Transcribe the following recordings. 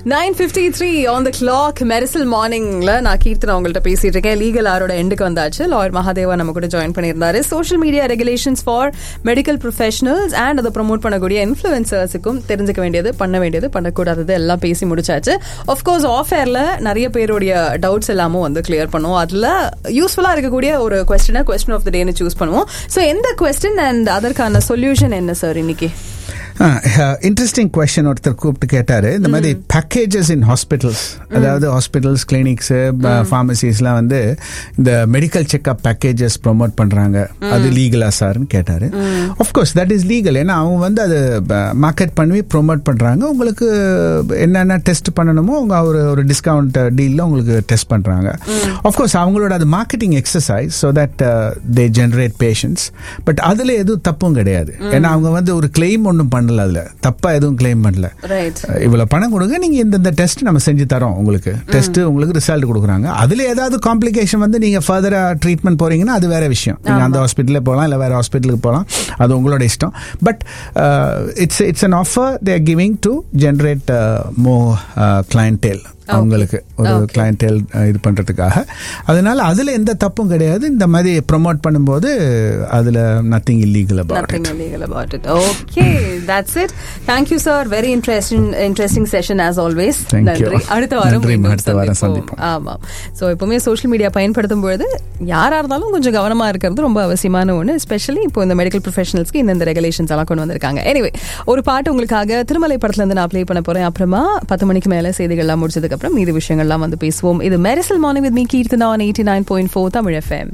Nine fifty three on the clock Mersal மார்னிங்ல நான் கீர்த்தனா உங்கள்ட்ட பேசிட்டு இருக்கேன் லீகல் ஆரோட எண்டுக்கு வந்தாச்சு லாயர் மகாதேவா நம்ம கூட ஜாயின் பண்ணியிருந்தாரு social media regulations for medical professionals and அதை ப்ரொமோட் பண்ணக்கூடிய இன்ஃபுளுசர்ஸுக்கும் தெரிஞ்சுக்க வேண்டியது பண்ண வேண்டியது பண்ணக்கூடாதது எல்லாம் பேசி முடிச்சாச்சு ஆஃப்கோர்ஸ் ஆஃப் ஏர்ல நிறைய பேருடைய டவுட்ஸ் எல்லாமும் வந்து கிளியர் பண்ணுவோம் அதுல யூஸ்ஃபுல்லா இருக்கக்கூடிய ஒரு கொஸ்டினை கொஸ்டின் ஆஃப் த டேன்னு சூஸ் பண்ணுவோம் ஸோ எந்த கொஸ்டின் அண்ட் அதற்கான சொல்யூஷன் என்ன சார் இன்னைக்கு இன்ட்ரெஸ்டிங் கொஸ்டின் ஒருத்தர் கூப்பிட்டு கேட்டாரு இந்த மாதிரி பேக்கேஜஸ் இன் ஹாஸ்பிட்டல்ஸ் அதாவது ஹாஸ்பிட்டல்ஸ் கிளினிக்ஸ் ஃபார்மசிஸ்லாம் வந்து இந்த மெடிக்கல் செக்அப் பேக்கேஜஸ் ப்ரொமோட் பண்றாங்க அது லீகலா சார்னு கேட்டாரு ஆஃப்கோர்ஸ் தட் இஸ் லீகல் ஏன்னா அவங்க வந்து அது மார்க்கெட் பண்ணி ப்ரொமோட் பண்றாங்க உங்களுக்கு என்னென்ன டெஸ்ட் பண்ணணுமோ அவங்க ஒரு ஒரு டிஸ்கவுண்ட் டீல்ல உங்களுக்கு டெஸ்ட் பண்றாங்க ஆஃப்கோர்ஸ் அவங்களோட அது marketing exercise so that they generate patients but அதுல எதுவும் தப்பும் கிடையாது ஏன்னா அவங்க வந்து ஒரு கிளைம் ஒன்றும் பண்ணல அதுல தப்பா எதுவும் கிளைம் பண்ணல ரைட் இவ்வளவு பணம் கொடுங்க நீங்க இந்த டெஸ்ட் நம்ம செஞ்சு தரோம் உங்களுக்கு டெஸ்ட் உங்களுக்கு ரிசல்ட் கொடுக்குறாங்க அதுல ஏதாவது காம்ப்ளிகேஷன் வந்து நீங்க ஃபர்தரா ட்ரீட்மெண்ட் போறீங்கன்னா அது வேற விஷயம் நீங்க அந்த ஹாஸ்பிட்டலே போகலாம் இல்ல வேற ஹாஸ்பிட்டலுக்கு போகலாம் அது உங்களோட இஷ்டம் but it's it's an offer they're giving to generate more clientele அவங்களுக்கு ஒரு கிளைண்டேல் இது பண்றதுக்காக அதனால அதுல எந்த தப்பும் கிடையாது இந்த மாதிரி ப்ரொமோட் பண்ணும்போது அதுல nothing illegal about Nothing illegal about it. Okay, that's it. Thank you, sir. Very interesting, interesting session as always. Thank you. நன்றி அடுத்த வாரம் நன்றி, மீண்டும் அடுத்த வாரம் சந்திப்போம். ஆமா ஸோ எப்பவுமே சோஷியல் மீடியா பயன்படுத்தும் பொழுது யாரா இருந்தாலும் கொஞ்சம் கவனமா இருக்கிறது ரொம்ப அவசியமான ஒன்று எஸ்பெஷலி இப்போ இந்த மெடிக்கல் ப்ரொஃபஷனல்ஸ்க்கு இந்த ரெகுலேஷன்ஸ் எல்லாம் கொண்டு வந்திருக்காங்க எனிவே ஒரு பாட்டு உங்களுக்காக திருமலை படத்துல இருந்து நான் ப்ளே பண்ண போறேன் அப்புறமா பத்து மணிக்கு மேல செய்திகள்லாம் முடிச்சதுக்கு அப்புறம் மீதி விஷயங்கள்லாம் வந்து பேசுவோம் இது Mersal morning with me Keerthana eighty nine point four Tamil FM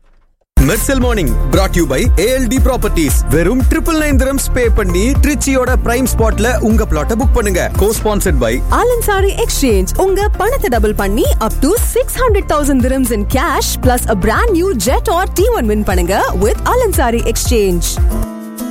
Mersal morning brought you by ALT properties வெறும் ட்ரிபிள் நைன் திரம்ஸ் பே பண்ணி ட்ரிச்சியோட பிரைம் ஸ்பாட்ல உங்க பிளாட்டை புக் பண்ணுங்க co sponsored by Al Ansari exchange உங்க பணத்தை டபுள் பண்ணி up to six hundred thousand dirhams in cash plus a brand new Jetour T one win பண்ணுங்க வித் ஆலன்சாரி எக்ஸ்சேஞ்ச்